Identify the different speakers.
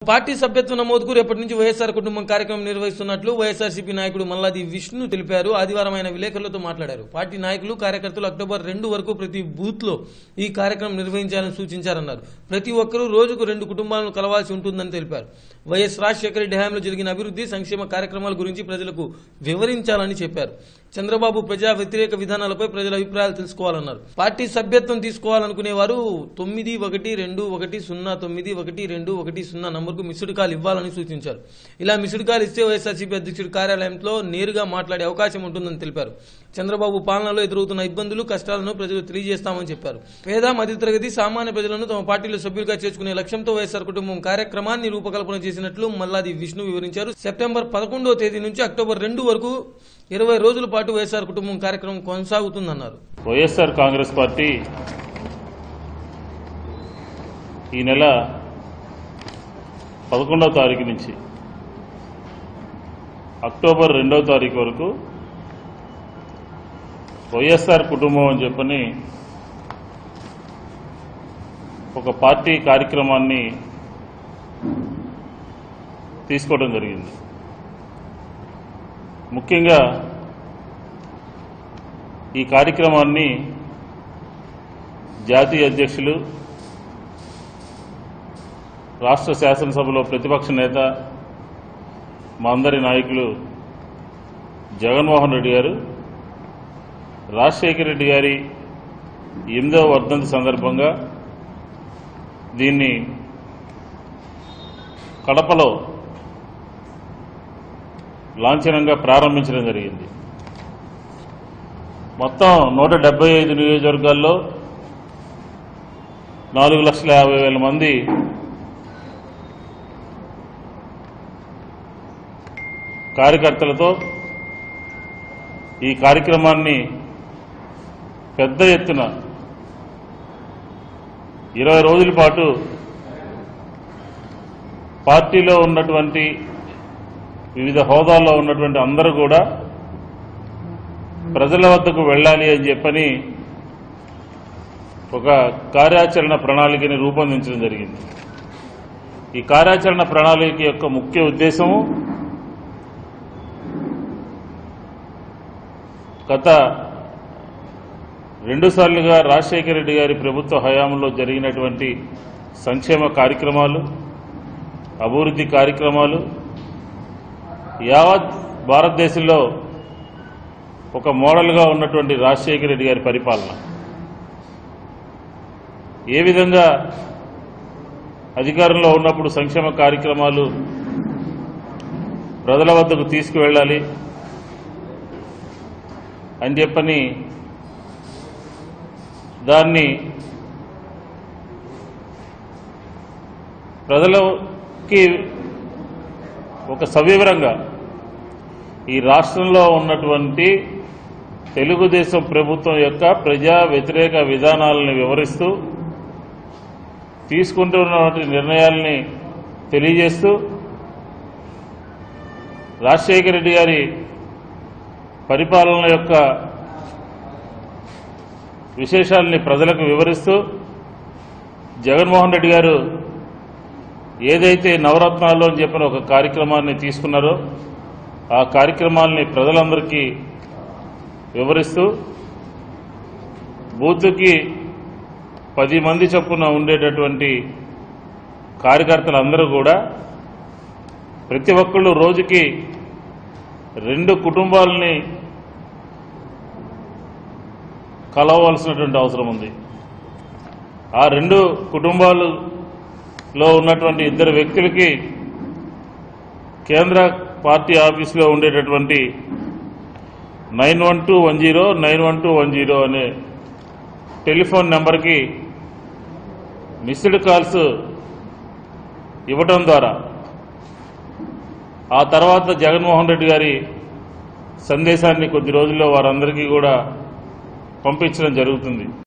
Speaker 1: party సభ్యత్వ నమోదుకు రేపటి నుంచి వైఎస్ఆర్ కుటుంబం కార్యక్రమం నిర్వహిస్తున్నట్లు వైఎస్ఆర్సీపీ నాయకుడు మల్లాది విష్ణు తెలిపారు ఆదివారం ఆయన విలేకరులతో మాట్లాడారు పార్టీ నాయకులు కార్యకర్తలు అక్టోబర్ రెండు వరకు ప్రతి బూత్ లో ఈ కార్యక్రమం నిర్వహించాలని సూచించారన్నారు ప్రతి ఒక్కరూ రోజుకు రెండు కుటుంబాలను కలవాల్సి ఉంటుందని తెలిపారు వైఎస్ రాజశేఖర రెడ్డి హయాంలో జరిగిన అభివృద్ధి సంక్షేమ కార్యక్రమాల గురించి ప్రజలకు వివరించాలని చెప్పారు చంద్రబాబు ప్రజా వ్యతిరేక విధానాలపై ప్రజల అభిప్రాయాలు తెలుసుకోవాలన్నారు పార్టీ సభ్యత్వం తీసుకోవాలనుకునే వారు తొమ్మిది ఒకటి రెండు ఒకటి సున్నా తొమ్మిది ఒకటి రెండు ఒకటి సున్నా నంబర్కు మిస్డ్ కాల్ ఇవ్వాలని సూచించారు ఇలా మిస్డ్ కాల్ ఇస్తే వైఎస్ఆర్సీపీ అధ్యక్షుడి కార్యాలయంలో నేరుగా మాట్లాడే అవకాశం ఉంటుందని తెలిపారు చంద్రబాబు పాలనలో ఎదురవుతున్న ఇబ్బందులు కష్టాలను ప్రజలు తెలియజేస్తామని చెప్పారు పేద మధ్యతరగతి సామాన్య ప్రజలను తమ పార్టీలో సభ్యులుగా చేర్చుకునే లక్ష్యంతో వైఎస్ఆర్ కుటుంబం కార్యక్రమాన్ని రూపకల్పన చేసినట్లు మల్లాది విష్ణు వివరించారు సెప్టెంబర్ పదకొండవ తేదీ నుంచి అక్టోబర్ రెండు వరకు ఇరవై రోజుల పాటు వైఎస్ఆర్ కుటుంబం కార్యక్రమం కొనసాగుతుందన్నారు
Speaker 2: వైఎస్ఆర్ కాంగ్రెస్ పార్టీ ఈ నెల పదకొండవ తారీఖు నుంచి అక్టోబర్ రెండవ తారీఖు వరకు వైఎస్ఆర్ కుటుంబం అని చెప్పని ఒక పార్టీ కార్యక్రమాన్ని తీసుకోవడం జరిగింది ముఖ్యంగా ఈ కార్యక్రమాన్ని జాతీయ అధ్యక్షులు రాష్ట్ర శాసనసభలో ప్రతిపక్ష నేత మా అందరి నాయకులు జగన్మోహన్ రెడ్డి గారు రాజశేఖర రెడ్డి గారి ఎనిమిదవ వర్ధంతి సందర్భంగా దీన్ని కడపలో లాంఛనంగా ప్రారంభించడం జరిగింది మొత్తం నూట డెబ్బై ఐదు నియోజకవర్గాల్లో నాలుగు లక్షల యాభై వేల మంది కార్యకర్తలతో ఈ కార్యక్రమాన్ని పెద్ద ఎత్తున ఇరవై రోజుల పాటు పార్టీలో ఉన్నటువంటి వివిధ హోదాల్లో ఉన్నటువంటి అందరూ కూడా ప్రజల వద్దకు వెళ్ళాలి అని చెప్పని ఒక కార్యాచరణ ప్రణాళికని రూపొందించడం జరిగింది ఈ కార్యాచరణ ప్రణాళిక యొక్క ముఖ్య ఉద్దేశము గత రెండుసార్లుగా రాజశేఖర రెడ్డి గారి ప్రభుత్వ హయాంలో జరిగినటువంటి సంక్షేమ కార్యక్రమాలు అభివృద్ధి కార్యక్రమాలు యావత్ భారతదేశంలో ఒక మోడల్గా ఉన్నటువంటి రాజశేఖర రెడ్డి గారి పరిపాలన ఏ విధంగా అధికారంలో ఉన్నప్పుడు సంక్షేమ కార్యక్రమాలు ప్రజల వద్దకు తీసుకువెళ్ళాలి అని చెప్పని దాన్ని ప్రజలకి ఒక సవివరంగా ఈ రాష్ట్రంలో ఉన్నటువంటి తెలుగుదేశం ప్రభుత్వం యొక్క ప్రజా వ్యతిరేక విధానాలను వివరిస్తూ తీసుకుంటున్నటువంటి నిర్ణయాల్ని తెలియజేస్తూ రాజశేఖర రెడ్డి గారి పరిపాలన యొక్క విశేషాలని ప్రజలకు వివరిస్తూ జగన్మోహన్ రెడ్డి గారు ఏదైతే నవరత్నాలు అని చెప్పిన ఒక కార్యక్రమాన్ని తీసుకున్నారో ఆ కార్యక్రమాల్ని ప్రజలందరికీ వివరిస్తూ బూత్కి పది మంది చొప్పున ఉండేటటువంటి కార్యకర్తలందరూ కూడా ప్రతి ఒక్కళ్ళు రోజుకి రెండు కుటుంబాలని కలవవలసినటువంటి అవసరం ఉంది ఆ రెండు కుటుంబాలలో ఉన్నటువంటి ఇద్దరు వ్యక్తులకి కేంద్ర పార్టీ ఆఫీసులో ఉండేటటువంటి nine one two one zero nine one two one zero అనే టెలిఫోన్ నెంబర్కి మిస్డ్ కాల్స్ ఇవ్వటం ద్వారా ఆ తర్వాత జగన్మోహన్ రెడ్డి గారి సందేశాన్ని కొద్ది రోజుల్లో వారందరికీ కూడా పంపించడం జరుగుతుంది